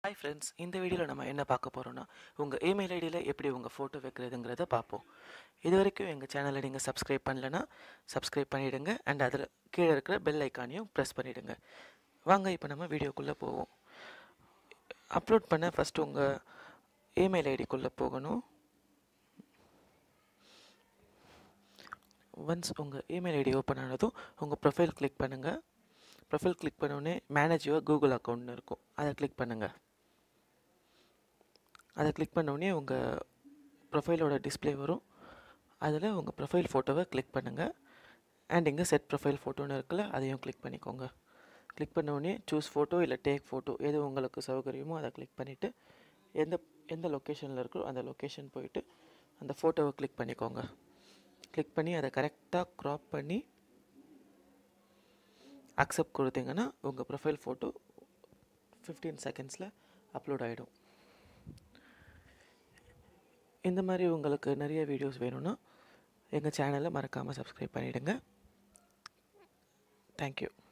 hi friends இந்த வீடியோவில் நம்ம என்ன பார்க்க போகிறோம்னா உங்கள் இமெயில் ஐடியில் எப்படி உங்கள் ஃபோட்டோ வைக்கிறதுங்கிறத பார்ப்போம் இது வரைக்கும் எங்கள் சேனலை நீங்கள் சப்ஸ்கிரைப் பண்ணலைன்னா சப்ஸ்கிரைப் பண்ணிவிடுங்க அண்ட் அதில் கீழே இருக்கிற பெல் ஐக்கானையும் ப்ரெஸ் பண்ணிவிடுங்க வாங்க இப்போ நம்ம வீடியோக்குள்ளே போவோம் அப்லோட் பண்ண ஃபஸ்ட்டு உங்கள் இமெயில் ஐடிக்குள்ளே போகணும் ஒன்ஸ் உங்கள் இமெயில் ஐடி ஓப்பன் ஆனதும் உங்கள் ப்ரொஃபைல் கிளிக் பண்ணுங்கள் ப்ரொஃபைல் கிளிக் பண்ணோடனே மேனேஜ் யுவர் கூகுள் அக்கௌண்ட்னு இருக்கும் அதை கிளிக் பண்ணுங்கள் அதை கிளிக் பண்ணோடனே உங்கள் ப்ரொஃபைலோட டிஸ்ப்ளே வரும் அதில் உங்கள் ப்ரொஃபைல் ஃபோட்டோவை கிளிக் பண்ணுங்கள் அண்ட் இங்கே செட் ப்ரொஃபைல் ஃபோட்டோன்னு இருக்குல்ல அதையும் கிளிக் பண்ணிக்கோங்க கிளிக் பண்ண உடனே சூஸ் ஃபோட்டோ இல்லை டேக் ஃபோட்டோ எது உங்களுக்கு சௌகரியமோ அதை கிளிக் பண்ணிவிட்டு எந்த எந்த லொக்கேஷனில் இருக்கோ அந்த லொக்கேஷன் போயிட்டு அந்த ஃபோட்டோவை கிளிக் பண்ணிக்கோங்க கிளிக் பண்ணி அதை கரெக்டாக க்ராப் பண்ணி அக்செப்ட் கொடுத்தீங்கன்னா உங்கள் ப்ரொஃபைல் ஃபோட்டோ ஃபிஃப்டீன் செகண்ட்ஸில் அப்லோட் ஆகிடும் இந்த மாதிரி உங்களுக்கு நிறைய வீடியோஸ் வேணும்னா எங்கள் சேனலை மறக்காமல் சப்ஸ்கிரைப் பண்ணிவிடுங்க தேங்க்யூ